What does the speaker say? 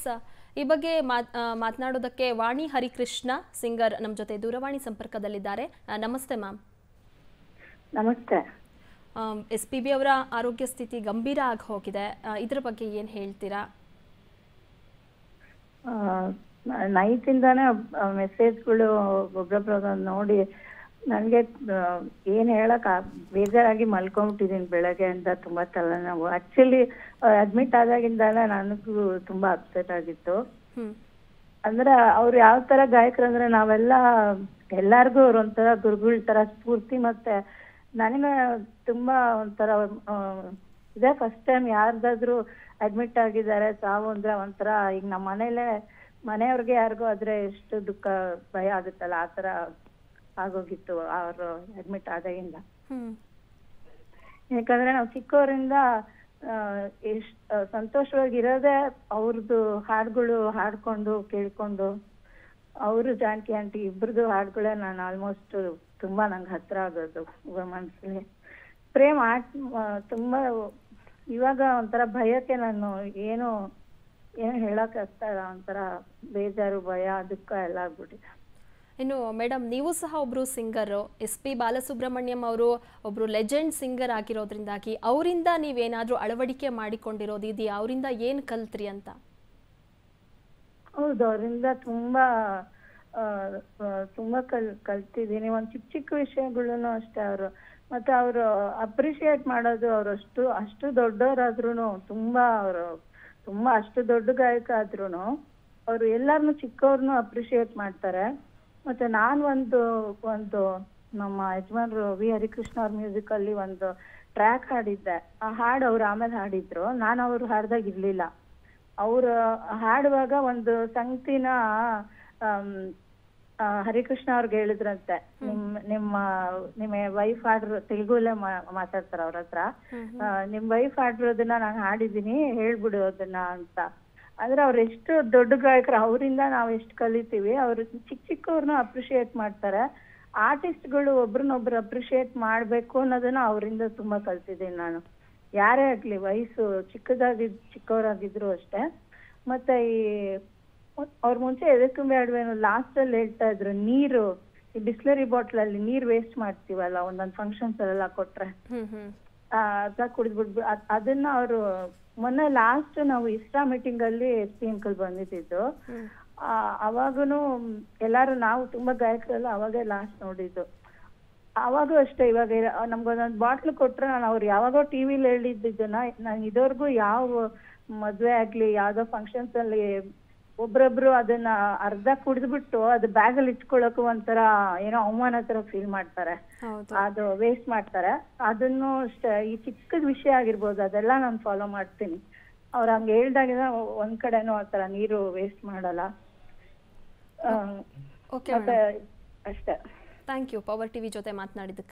ಸ- ಈ ಬಗ್ಗೆ ಮಾತ್- ಆ, ಮಾತನಾಡೋದಕ್ಕೆ ವಾಣಿ ಹರಿಕೃಷ್ಣ ಸಿಂಗರ್ ನಮ್ಮ ಜೊತೆ ದೂರವಾಣಿ ಸಂಪರ್ಕದಲ್ಲಿದ್ದಾರೆ ಆ, ನಮಸ್ತೆ ಮ್ಯಾಮ್ ನಮಸ್ತೆ ಎಸ್ ಪಿ ಬಿ ಅವರ ಆರೋಗ್ಯ ಸ್ಥಿತಿ ಗಂಭೀರ ಆಗಿ ಹೋಗಿದೆ ಆ, ಇದ್ರ ಬಗ್ಗೆ ಏನು ಹೇಳ್ತೀರಾ ನೈಟಿಂದಾನೇ ಮೆಸೇಜ್ಗಳು ಒಬ್ಬೊಬ್ರು ನೋಡಿ ನನಗೆ ಏನು ಹೇಳಕ್ ಆ- ಬೇಜಾರಾಗಿ ಮಲ್ಕೊಂಬಿಟ್ಟಿದ್ದೀನಿ ಬೆಳಗ್ಗೆ ಅಂತ ತುಂಬಾ ತಲೆನೋವು ಆಕ್ಚುಲಿ ಅಡ್ಮಿಟ್ ಆದಾಗಿಂದಾನೇ ನನಗೂ ತುಂಬಾ ಅಪ್ಸೆಟ್ ಆಗಿತ್ತು ಹ್ಮ್ ಅಂದ್ರೆ ಅವ್ರು ಯಾವ ತರ ಗಾಯಕರು ಅಂದ್ರೆ ನಾವೆಲ್ಲ ಎಲ್ಲಾರ್ಗೂ ಅವ್ರು ಒಂಥರ ಗುರುಗಳ ತರ ಸ್ಫೂರ್ತಿ ಮತ್ತೆ ನನಗೆ ತುಂಬಾ ಒಂಥರ ಆ, ಇದೇ ಫಸ್ಟ್ ಟೈಮ್ ಯಾರ್ದಾದ್ರು ಅಡ್ಮಿಟ್ ಆಗಿದ್ದಾರೆ ಸಾವು ಅಂದ್ರೆ ಒಂಥರ ಈಗ ನಮ್ಮ ಮನೇಲೆ ಮನೆಯವ್ರಿಗೆ ಯಾರಿಗೂ ಆದ್ರೆ ಎಷ್ಟು ದುಃಖ ಭಯ ಆಗುತ್ತಲ್ಲ ಆ ತರ ಆಗೋಗಿತ್ತು ಅವರು ಅಡ್ಮಿಟ್ ಆದಾಗಿಂದ ಹ್ಮ್ ಯಾಕಂದ್ರೆ ನಾವು ಚಿಕ್ಕವರಿಂದ ಎಷ್ಟ್ ಆ, ಸಂತೋಷವಾಗಿರೋದೇ ಅವ್ರದ್ದು ಹಾಡುಗಳು ಹಾಡ್ಕೊಂಡು ಕೇಳ್ಕೊಂಡು ಅವರು ಜಾನಕಿ ಆಂಟಿ ಇಬ್ರದ್ದು ಹಾಡುಗಳೇ ನಾನು ಆಲ್ಮೋಸ್ಟ್ ತುಂಬಾ ನಂಗೆ ಹತ್ರ ಆಗೋದು ಮನಸ್ಸಿಗೆ ಪ್ರೇಮ್ ಆಟ್ ಆ, ತುಂಬಾ ಇವಾಗ ಒಂಥರ ಭಯಕ್ಕೆ ನಾನು ಏನು ಏನು ಹೇಳಕ್ ಆಗ್ತಾ ಇಲ್ಲ ಒಂಥರ ಬೇಜಾರು ಭಯ ದುಃಖ ಎಲ್ಲ ಆಗ್ಬಿಟ್ಟಿದೆ ಇನ್ನು ಮೇಡಮ್ ನೀವು ಸಹ ಒಬ್ರು ಸಿಂಗರು ಎಸ್ ಪಿ ಬಾಲಸುಬ್ರಹ್ಮಣ್ಯಂ ಅವರು ಒಬ್ರು ಲೆಜೆಂಡ್ ಸಿಂಗರ್ ಆಗಿರೋದ್ರಿಂದಾಗಿ ಅವರಿಂದ ನೀವೇನಾದ್ರೂ ಅಳವಡಿಕೆ ಮಾಡಿಕೊಂಡಿರೋದು ಇದೆಯಾ ಅವರಿಂದ ಏನು ಕಲ್ತ್ರಿ ಅಂತ ಹೌದು ಅವರಿಂದ ತುಂಬಾ ಆ, ಆ, ತುಂಬಾ ಕಲ್ ಕಲ್ತಿದ್ದೀನಿ ಒಂದ್ ಚಿಕ್ಕ ಚಿಕ್ಕ ವಿಷಯಗಳನ್ನು ಅಷ್ಟೇ ಅವರು ಮತ್ತೆ ಅವರು ಅಪ್ರಿಶಿಯೇಟ್ ಮಾಡೋದು ಅವ್ರು ಅಷ್ಟು ಅಷ್ಟು ದೊಡ್ಡವರಾದ್ರೂನು ತುಂಬಾ ಅವರು ತುಂಬಾ ಅಷ್ಟು ದೊಡ್ಡ ಗಾಯಕ ಆದ್ರೂನು ಅವರು ಎಲ್ಲಾರ್ನು ಚಿಕ್ಕವ್ರನ್ನು ಅಪ್ರಿಶಿಯೇಟ್ ಮಾಡ್ತಾರೆ ಮತ್ತೆ ನಾನ್ ಒಂದು ಒಂದು ನಮ್ಮ ಯಜಮಾನ್ರು ವಿ ಹರಿಕೃಷ್ಣ ಅವ್ರ ಮ್ಯೂಸಿಕ್ ಅಲ್ಲಿ ಒಂದು ಟ್ರ್ಯಾಕ್ ಹಾಡಿದ್ದೆ ಆ ಹಾಡು ಅವ್ರು ಆಮೇಲೆ ಹಾಡಿದ್ರು ನಾನು ಅವ್ರು ಹಾಡ್ದಾಗ ಇರ್ಲಿಲ್ಲ ಅವ್ರ ಹಾಡುವಾಗ ಒಂದು ಸಂಗತಿನ ಆಮ್, ಆ, ಹರಿಕೃಷ್ಣ ಅವ್ರಿಗೆ ಹೇಳಿದ್ರಂತೆ ನಿಮ್ ನಿಮ್ಮ ನಿಮ್ಮ ವೈಫ್ ಹಾಡ್ರು ತೆಲುಗುಲೇ ಮಾತಾಡ್ತಾರ ಅವ್ರ ಹತ್ರ ಆ, ನಿಮ್ ವೈಫ್ ಹಾಡಿರೋದನ್ನ ನಾನು ಹಾಡಿದೀನಿ ಹೇಳ್ಬಿಡು ಅದನ್ನ ಅಂತ ಅಂದ್ರೆ ಅವ್ರು ಎಷ್ಟು ದೊಡ್ಡ ಗಾಯಕರು ಅವರಿಂದ ನಾವು ಎಷ್ಟು ಕಲಿತೀವಿ ಅವ್ರು ಚಿಕ್ಕ ಚಿಕ್ಕವ್ರನ್ನ ಅಪ್ರಿಶಿಯೇಟ್ ಮಾಡ್ತಾರೆ ಆರ್ಟಿಸ್ಟ್ಗಳು ಒಬ್ರನ್ನೊಬ್ರು ಅಪ್ರಿಶಿಯೇಟ್ ಮಾಡ್ಬೇಕು ಅನ್ನೋದನ್ನ ಅವರಿಂದ ತುಂಬಾ ಕಲ್ತಿದ್ದೀನಿ ನಾನು ಯಾರೇ ಆಗ್ಲಿ ವಯಸ್ಸು ಚಿಕ್ಕದಾಗಿದ್ ಚಿಕ್ಕವರಾಗಿದ್ರು ಅಷ್ಟೇ ಮತ್ತೆ ಈ ಅವ್ರ ಮುಂಚೆ ಎದೆ ತುಂಬಿ ಆಡುವೇನು ಲಾಸ್ಟ್ ಅಲ್ಲಿ ಹೇಳ್ತಾ ಇದ್ರು ನೀರು ಈ ಬಿಸ್ಲರಿ ಬಾಟ್ಲ್ ಅಲ್ಲಿ ನೀರ್ ವೇಸ್ಟ್ ಮಾಡ್ತೀವಲ್ಲ ಒಂದೊಂದ್ ಫಂಕ್ಷನ್ಸ್ ಅಲ್ಲೆಲ್ಲ ಕೊಟ್ರೆ ಹ್ಮ್ ಹ್ಮ್ ಆ, ಅದ ಕುಡಿದ್ಬಿಟ್ಟು ಅದನ್ನ ಅವರು ಮೊನ್ನೆ ಲಾಸ್ಟ್ ನಾವು ಇಸ್ರಾ ಮೀಟಿಂಗ್ ಅಲ್ಲಿ ಎಸ್ ಪಿ ಅಂಕಲ್ ಬಂದಿದ್ದು ಹ್ಮ್ ಅವಾಗನು ಎಲ್ಲಾರು ನಾವು ತುಂಬಾ ಗಾಯಕರೆಲ್ಲ ಅವಾಗೇ ಲಾಸ್ಟ್ ನೋಡಿದ್ದು ಅವಾಗೂ ಅಷ್ಟೇ ಇವಾಗ ಇರ- ನಮ್ಗೊಂದೊಂದ್ ಬಾಟ್ಲ್ ಕೊಟ್ರೆ ನಾನು ಅವ್ರು ಯಾವಾಗೋ ಟಿವಿಲಿ ಹೇಳಿದ್ದನ್ನ ನಾನು ಇದುವರೆಗೂ ಯಾವ ಮದ್ವೆ ಆಗ್ಲಿ ಯಾವ್ದೋ ಫಂಕ್ಷನ್ಸ್ ಅಲ್ಲಿ ಒಬ್ರೊಬ್ರು ಅದನ್ನ ಅರ್ಧ ಕುಡಿದ್ಬಿಟ್ಟು ಅದು ಬ್ಯಾಗ್ ಅಲ್ಲಿ ಇಟ್ಕೊಳಕ್ಕೂ ಒಂಥರ ಏನೋ ಅವಮಾನ ತರ ಫೀಲ್ ಮಾಡ್ತಾರೆ ಹೌದು ಅದು ವೇಸ್ಟ್ ಮಾಡ್ತಾರೆ ಅದನ್ನು ಅಷ್ಟೇ ಈ ಚಿಕ್ಕದ ವಿಷಯ ಆಗಿರ್ಬೋದು ಅದೆಲ್ಲ ನಾನು ಫಾಲೋ ಮಾಡ್ತೀನಿ ಅವ್ರು ಹಂಗೆ ಹೇಳ್ದಾಗಿನ ಒಂದ್ ಕಡೆನೂ ಆತರ ನೀರು ವೇಸ್ಟ್ ಮಾಡಲ್ಲ ಆ, ಓಕೆ ಮತ್ತೆ ಅಷ್ಟೇ ಥ್ಯಾಂಕ್ ಯು ಪವರ್ ಟಿವಿ ಜೊತೆ ಮಾತನಾಡಿದ್ದಕ್ಕೆ